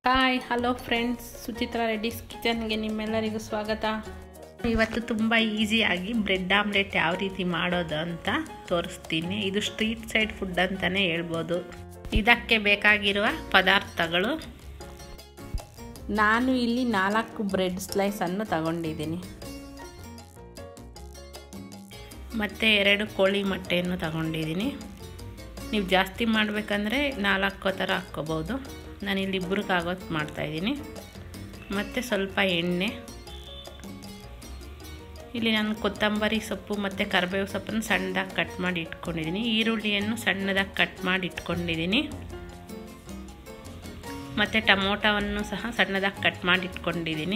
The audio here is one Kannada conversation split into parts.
hi hello friends Suchitra Reddy's ಕಿಚನ್ಗೆ ನಿಮ್ಮೆಲ್ಲರಿಗೂ ಸ್ವಾಗತ ಇವತ್ತು ತುಂಬ ಈಸಿಯಾಗಿ ಬ್ರೆಡ್ ಆಮ್ಲೆಟ್ ಯಾವ ರೀತಿ ಮಾಡೋದು ಅಂತ ತೋರಿಸ್ತೀನಿ ಇದು ಸ್ಟ್ರೀಟ್ ಸೈಡ್ ಫುಡ್ ಅಂತಲೇ ಹೇಳ್ಬೋದು ಇದಕ್ಕೆ ಬೇಕಾಗಿರುವ ಪದಾರ್ಥಗಳು ನಾನು ಇಲ್ಲಿ ನಾಲ್ಕು ಬ್ರೆಡ್ ಸ್ಲೈಸನ್ನು ತಗೊಂಡಿದ್ದೀನಿ ಮತ್ತು ಎರಡು ಕೋಳಿ ಮೊಟ್ಟೆಯನ್ನು ತಗೊಂಡಿದ್ದೀನಿ ನೀವು ಜಾಸ್ತಿ ಮಾಡಬೇಕಂದ್ರೆ ನಾಲ್ಕು ಥರ ಹಾಕ್ಕೋಬೋದು ನಾನಿಲ್ಲಿ ಇಬ್ಬರಿಗೆ ಆಗೋದು ಮಾಡ್ತಾಯಿದ್ದೀನಿ ಮತ್ತು ಸ್ವಲ್ಪ ಎಣ್ಣೆ ಇಲ್ಲಿ ನಾನು ಕೊತ್ತಂಬರಿ ಸೊಪ್ಪು ಮತ್ತು ಕರಿಬೇವು ಸೊಪ್ಪನ್ನು ಸಣ್ಣದಾಗಿ ಕಟ್ ಮಾಡಿ ಇಟ್ಕೊಂಡಿದ್ದೀನಿ ಈರುಳ್ಳಿಯನ್ನು ಸಣ್ಣದಾಗಿ ಕಟ್ ಮಾಡಿ ಇಟ್ಕೊಂಡಿದ್ದೀನಿ ಮತ್ತು ಟಮೋಟವನ್ನು ಸಹ ಸಣ್ಣದಾಗಿ ಕಟ್ ಮಾಡಿ ಇಟ್ಕೊಂಡಿದ್ದೀನಿ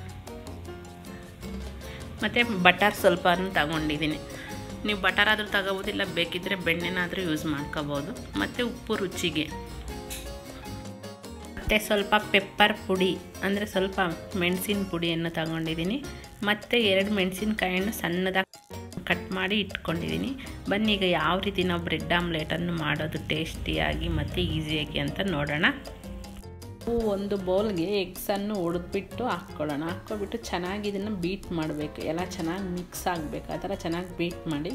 ಮತ್ತು ಬಟರ್ ಸ್ವಲ್ಪನೂ ತಗೊಂಡಿದ್ದೀನಿ ನೀವು ಬಟರ್ ಆದರೂ ತಗೋಬೋದಿಲ್ಲ ಬೇಕಿದ್ದರೆ ಬೆಣ್ಣೆನಾದರೂ ಯೂಸ್ ಮಾಡ್ಕೋಬೋದು ಮತ್ತು ಉಪ್ಪು ರುಚಿಗೆ ಮತ್ತು ಸ್ವಲ್ಪ ಪೆಪ್ಪರ್ ಪುಡಿ ಅಂದರೆ ಸ್ವಲ್ಪ ಮೆಣಸಿನ ಪುಡಿಯನ್ನು ತಗೊಂಡಿದ್ದೀನಿ ಮತ್ತು ಎರಡು ಮೆಣಸಿನ್ಕಾಯನ್ನು ಸಣ್ಣದಾಗಿ ಕಟ್ ಮಾಡಿ ಇಟ್ಕೊಂಡಿದ್ದೀನಿ ಬನ್ನಿ ಈಗ ಯಾವ ರೀತಿ ನಾವು ಬ್ರೆಡ್ ಆಮ್ಲೆಟನ್ನು ಮಾಡೋದು ಟೇಸ್ಟಿಯಾಗಿ ಮತ್ತು ಈಸಿಯಾಗಿ ಅಂತ ನೋಡೋಣ ಒಂದು ಬೌಲ್ಗೆ ಎಗ್ಸನ್ನು ಹೊಡೆದ್ಬಿಟ್ಟು ಹಾಕ್ಕೊಳ್ಳೋಣ ಹಾಕ್ಕೊಬಿಟ್ಟು ಚೆನ್ನಾಗಿ ಇದನ್ನು ಬೀಟ್ ಮಾಡಬೇಕು ಎಲ್ಲ ಚೆನ್ನಾಗಿ ಮಿಕ್ಸ್ ಆಗಬೇಕು ಆ ಥರ ಚೆನ್ನಾಗಿ ಬೀಟ್ ಮಾಡಿ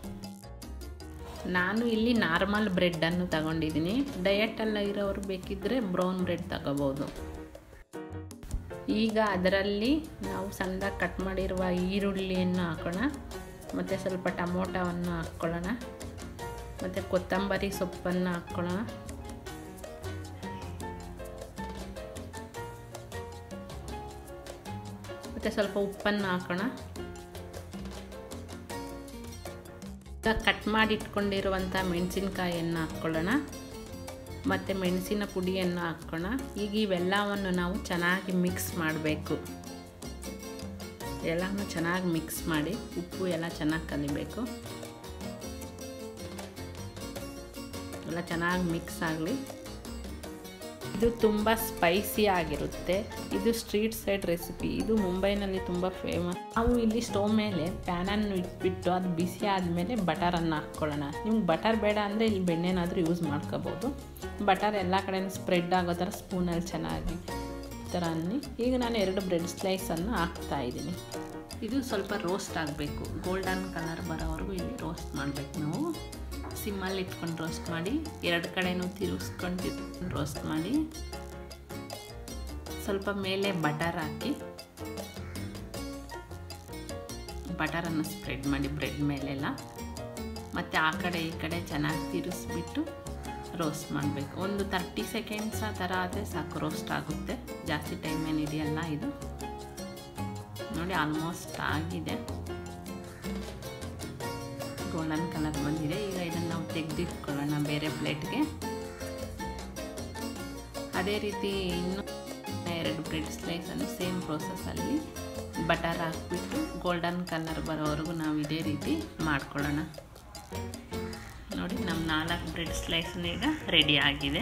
ನಾನು ಇಲ್ಲಿ ನಾರ್ಮಲ್ ಬ್ರೆಡ್ಡನ್ನು ತಗೊಂಡಿದ್ದೀನಿ ಡಯಟೆಲ್ಲ ಇರೋರು ಬೇಕಿದ್ದರೆ ಬ್ರೌನ್ ಬ್ರೆಡ್ ತಗೋಬೋದು ಈಗ ಅದರಲ್ಲಿ ನಾವು ಸಣ್ಣದಾಗಿ ಕಟ್ ಮಾಡಿರುವ ಈರುಳ್ಳಿಯನ್ನು ಹಾಕೋಣ ಮತ್ತು ಸ್ವಲ್ಪ ಟಮೋಟವನ್ನು ಹಾಕ್ಕೊಳ್ಳೋಣ ಮತ್ತು ಕೊತ್ತಂಬರಿ ಸೊಪ್ಪನ್ನು ಹಾಕ್ಕೊಳ್ಳೋಣ ಮತ್ತು ಸ್ವಲ್ಪ ಉಪ್ಪನ್ನು ಹಾಕೋಣ ಕಟ್ ಮಾಡಿ ಇಟ್ಕೊಂಡಿರುವಂಥ ಮೆಣಸಿನ್ಕಾಯಿಯನ್ನು ಹಾಕ್ಕೊಳ್ಳೋಣ ಮತ್ತು ಮೆಣಸಿನ ಪುಡಿಯನ್ನು ಹಾಕ್ಕೋಣ ಈಗ ಇವೆಲ್ಲವನ್ನು ನಾವು ಚೆನ್ನಾಗಿ ಮಿಕ್ಸ್ ಮಾಡಬೇಕು ಎಲ್ಲನೂ ಚೆನ್ನಾಗಿ ಮಿಕ್ಸ್ ಮಾಡಿ ಉಪ್ಪು ಎಲ್ಲ ಚೆನ್ನಾಗಿ ಕಲಿಬೇಕು ಎಲ್ಲ ಚೆನ್ನಾಗಿ ಮಿಕ್ಸ್ ಆಗಲಿ ಇದು ತುಂಬ ಸ್ಪೈಸಿ ಆಗಿರುತ್ತೆ ಇದು ಸ್ಟ್ರೀಟ್ ಸೈಡ್ ರೆಸಿಪಿ ಇದು ಮುಂಬೈನಲ್ಲಿ ತುಂಬ ಫೇಮಸ್ ನಾವು ಇಲ್ಲಿ ಸ್ಟವ್ ಮೇಲೆ ಪ್ಯಾನನ್ನು ಇಟ್ಬಿಟ್ಟು ಅದು ಬಿಸಿ ಆದಮೇಲೆ ಬಟರನ್ನು ಹಾಕ್ಕೊಳ್ಳೋಣ ನಿಮ್ಗೆ ಬಟರ್ ಬೇಡ ಅಂದರೆ ಇಲ್ಲಿ ಬೆಣ್ಣೆನಾದರೂ ಯೂಸ್ ಮಾಡ್ಕೋಬೋದು ಬಟರ್ ಎಲ್ಲ ಕಡೆಯೂ ಸ್ಪ್ರೆಡ್ ಆಗೋ ಥರ ಸ್ಪೂನಲ್ಲಿ ಚೆನ್ನಾಗಿ ಈ ಥರ ಅನ್ನಿ ಈಗ ನಾನು ಎರಡು ಬ್ರೆಡ್ ಸ್ಲೈಸನ್ನು ಹಾಕ್ತಾ ಇದ್ದೀನಿ ಇದು ಸ್ವಲ್ಪ ರೋಸ್ಟ್ ಆಗಬೇಕು ಗೋಲ್ಡನ್ ಕಲರ್ ಬರೋವರೆಗೂ ಇಲ್ಲಿ ರೋಸ್ಟ್ ಮಾಡಬೇಕು ನಾವು ಸಿಮ್ಮಲ್ಲಿ ಇಟ್ಕೊಂಡು ರೋಸ್ಟ್ ಮಾಡಿ ಎರಡು ಕಡೆನೂ ತಿರುಗಿಸ್ಕೊಂಡು ರೋಸ್ಟ್ ಮಾಡಿ ಸ್ವಲ್ಪ ಮೇಲೆ ಬಟರ್ ಹಾಕಿ ಬಟರನ್ನು ಸ್ಪ್ರೆಡ್ ಮಾಡಿ ಬ್ರೆಡ್ ಮೇಲೆಲ್ಲ ಮತ್ತು ಆ ಕಡೆ ಈ ಕಡೆ ಚೆನ್ನಾಗಿ ತಿರುಗಿಸ್ಬಿಟ್ಟು ರೋಸ್ಟ್ ಮಾಡಬೇಕು ಒಂದು ತರ್ಟಿ ಸೆಕೆಂಡ್ಸ್ ಆ ಥರ ಆದರೆ ಸಾಕು ರೋಸ್ಟ್ ಆಗುತ್ತೆ ಜಾಸ್ತಿ ಟೈಮ್ ಏನು ಇದೆಯಲ್ಲ ಇದು ನೋಡಿ ಆಲ್ಮೋಸ್ಟ್ ಆಗಿದೆ ಗೋಲ್ಡನ್ ಕಲರ್ ಬಂದಿದೆ ಈಗ ಇದನ್ನು ನಾವು ತೆಗೆದಿಟ್ಕೊಳ್ಳೋಣ ಬೇರೆ ಪ್ಲೇಟ್ಗೆ ಅದೇ ರೀತಿ ಇನ್ನು ಎರಡು ಬ್ರೆಡ್ ಸ್ಲೈಸನ್ನು ಸೇಮ್ ಪ್ರೋಸೆಸ್ಸಲ್ಲಿ ಬಟರ್ ಹಾಕ್ಬಿಟ್ಟು ಗೋಲ್ಡನ್ ಕಲರ್ ಬರೋವರೆಗೂ ನಾವು ಇದೇ ರೀತಿ ಮಾಡ್ಕೊಳ್ಳೋಣ ನೋಡಿ ನಮ್ಮ ನಾಲ್ಕು ಬ್ರೆಡ್ ಸ್ಲೈಸನ್ನು ಈಗ ರೆಡಿ ಆಗಿದೆ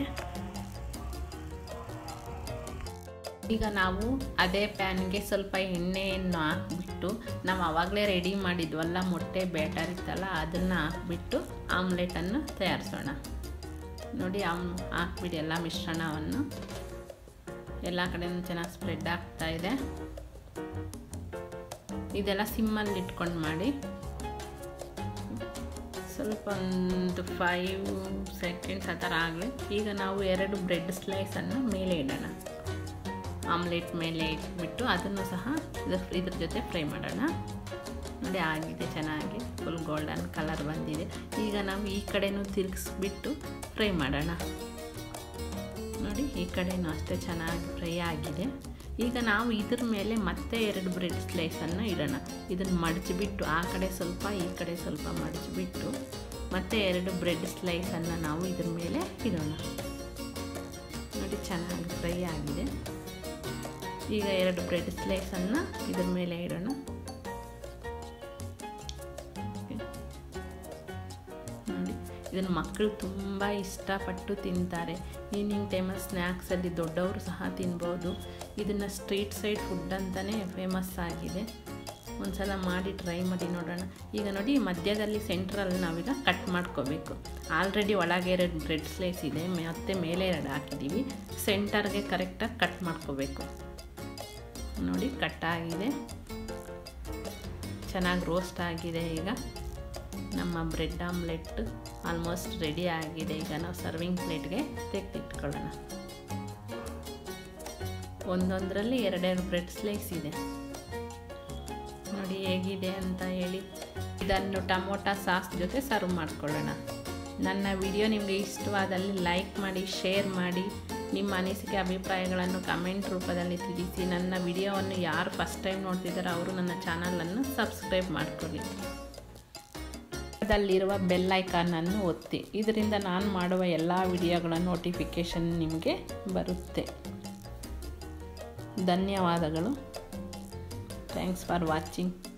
ಈಗ ನಾವು ಅದೇ ಪ್ಯಾನ್ಗೆ ಸ್ವಲ್ಪ ಎಣ್ಣೆಯನ್ನು ಹಾಕ್ಬಿಟ್ಟು ನಾವು ಆವಾಗಲೇ ರೆಡಿ ಮಾಡಿದ್ವಲ್ಲ ಮೊಟ್ಟೆ ಬ್ಯಾಟರ್ ಇತ್ತಲ್ಲ ಅದನ್ನು ಹಾಕ್ಬಿಟ್ಟು ಆಮ್ಲೆಟನ್ನು ತಯಾರಿಸೋಣ ನೋಡಿ ಆಮ್ ಹಾಕ್ಬಿಟ್ಟು ಎಲ್ಲ ಮಿಶ್ರಣವನ್ನು ಎಲ್ಲ ಕಡೆಯೂ ಚೆನ್ನಾಗಿ ಸ್ಪ್ರೆಡ್ ಆಗ್ತಾ ಇದೆ ಇದೆಲ್ಲ ಸಿಮ್ಮಲ್ಲಿ ಇಟ್ಕೊಂಡು ಮಾಡಿ ಸ್ವಲ್ಪ ಒಂದು ಫೈವ್ ಸೆಕೆಂಡ್ಸ್ ಆ ಥರ ಆಗಲಿ ಈಗ ನಾವು ಎರಡು ಬ್ರೆಡ್ ಸ್ಲೈಸನ್ನು ಮೇಲೆ ಇಡೋಣ ಆಮ್ಲೆಟ್ ಮೇಲೆ ಇಟ್ಬಿಟ್ಟು ಅದನ್ನು ಸಹ ಇದ್ರ ಜೊತೆ ಫ್ರೈ ಮಾಡೋಣ ನೋಡಿ ಆಗಿದೆ ಚೆನ್ನಾಗಿ ಫುಲ್ ಗೋಲ್ಡನ್ ಕಲರ್ ಬಂದಿದೆ ಈಗ ನಾವು ಈ ಕಡೆನೂ ತಿರುಗಿಸ್ಬಿಟ್ಟು ಫ್ರೈ ಮಾಡೋಣ ನೋಡಿ ಈ ಕಡೆನೂ ಅಷ್ಟೇ ಚೆನ್ನಾಗಿ ಫ್ರೈ ಆಗಿದೆ ಈಗ ನಾವು ಇದ್ರ ಮೇಲೆ ಮತ್ತೆ ಎರಡು ಬ್ರೆಡ್ ಸ್ಲೈಸನ್ನು ಇಡೋಣ ಇದನ್ನು ಮಡಚಿಬಿಟ್ಟು ಆ ಕಡೆ ಸ್ವಲ್ಪ ಈ ಕಡೆ ಸ್ವಲ್ಪ ಮಡಚಿಬಿಟ್ಟು ಮತ್ತೆ ಎರಡು ಬ್ರೆಡ್ ಸ್ಲೈಸನ್ನು ನಾವು ಇದ್ರ ಮೇಲೆ ಇಡೋಣ ನೋಡಿ ಚೆನ್ನಾಗಿ ಫ್ರೈ ಆಗಿದೆ ಈಗ ಎರಡು ಬ್ರೆಡ್ ಸ್ಲೈಸನ್ನು ಇದ್ರ ಮೇಲೆ ಇಡೋಣ ನೋಡಿ ಇದನ್ನು ಮಕ್ಕಳು ತುಂಬ ಇಷ್ಟಪಟ್ಟು ತಿಂತಾರೆ ಈವ್ನಿಂಗ್ ಟೈಮಲ್ಲಿ ಸ್ನ್ಯಾಕ್ಸಲ್ಲಿ ದೊಡ್ಡವರು ಸಹ ತಿನ್ಬೋದು ಇದನ್ನು ಸ್ಟ್ರೀಟ್ ಸೈಡ್ ಫುಡ್ ಅಂತಲೇ ಫೇಮಸ್ ಆಗಿದೆ ಒಂದ್ಸಲ ಮಾಡಿ ಟ್ರೈ ಮಾಡಿ ನೋಡೋಣ ಈಗ ನೋಡಿ ಮಧ್ಯದಲ್ಲಿ ಸೆಂಟ್ರಲ್ಲಿ ನಾವೀಗ ಕಟ್ ಮಾಡ್ಕೋಬೇಕು ಆಲ್ರೆಡಿ ಒಳಗೆ ಎರಡು ಬ್ರೆಡ್ ಸ್ಲೈಸ್ ಇದೆ ಮತ್ತೆ ಮೇಲೆ ಎರಡು ಹಾಕಿದ್ದೀವಿ ಸೆಂಟರ್ಗೆ ಕರೆಕ್ಟಾಗಿ ಕಟ್ ಮಾಡ್ಕೋಬೇಕು ನೋಡಿ ಕಟ್ ಆಗಿದೆ ಚೆನ್ನಾಗಿ ರೋಸ್ಟ್ ಆಗಿದೆ ಈಗ ನಮ್ಮ ಬ್ರೆಡ್ ಆಮ್ಲೆಟ್ ಆಲ್ಮೋಸ್ಟ್ ರೆಡಿ ಆಗಿದೆ ಈಗ ನಾವು ಸರ್ವಿಂಗ್ ಪ್ಲೇಟ್ಗೆ ತೆಗೆದಿಟ್ಕೊಳ್ಳೋಣ ಒಂದೊಂದರಲ್ಲಿ ಎರಡೆರಡು ಬ್ರೆಡ್ ಸ್ಲೈಸ್ ಇದೆ ನೋಡಿ ಹೇಗಿದೆ ಅಂತ ಹೇಳಿ ಇದನ್ನು ಟಮೋಟಾ ಸಾಸ್ ಜೊತೆ ಸರ್ವ್ ಮಾಡ್ಕೊಳ್ಳೋಣ ನನ್ನ ವಿಡಿಯೋ ನಿಮಗೆ ಇಷ್ಟವಾದಲ್ಲಿ ಲೈಕ್ ಮಾಡಿ ಶೇರ್ ಮಾಡಿ ನಿಮ್ಮ ಅನಿಸಿಕೆ ಅಭಿಪ್ರಾಯಗಳನ್ನು ಕಮೆಂಟ್ ರೂಪದಲ್ಲಿ ತಿಳಿಸಿ ನನ್ನ ವಿಡಿಯೋವನ್ನು ಯಾರು ಫಸ್ಟ್ ಟೈಮ್ ನೋಡ್ತಿದ್ದಾರೋ ಅವರು ನನ್ನ ಚಾನಲನ್ನು ಸಬ್ಸ್ಕ್ರೈಬ್ ಮಾಡ್ಕೊಳ್ಳಿ ಅದಲ್ಲಿರುವ ಬೆಲ್ ಐಕಾನನ್ನು ಒತ್ತಿ ಇದರಿಂದ ನಾನು ಮಾಡುವ ಎಲ್ಲ ವಿಡಿಯೋಗಳ ನೋಟಿಫಿಕೇಷನ್ ನಿಮಗೆ ಬರುತ್ತೆ ಧನ್ಯವಾದಗಳು ಥ್ಯಾಂಕ್ಸ್ ಫಾರ್ ವಾಚಿಂಗ್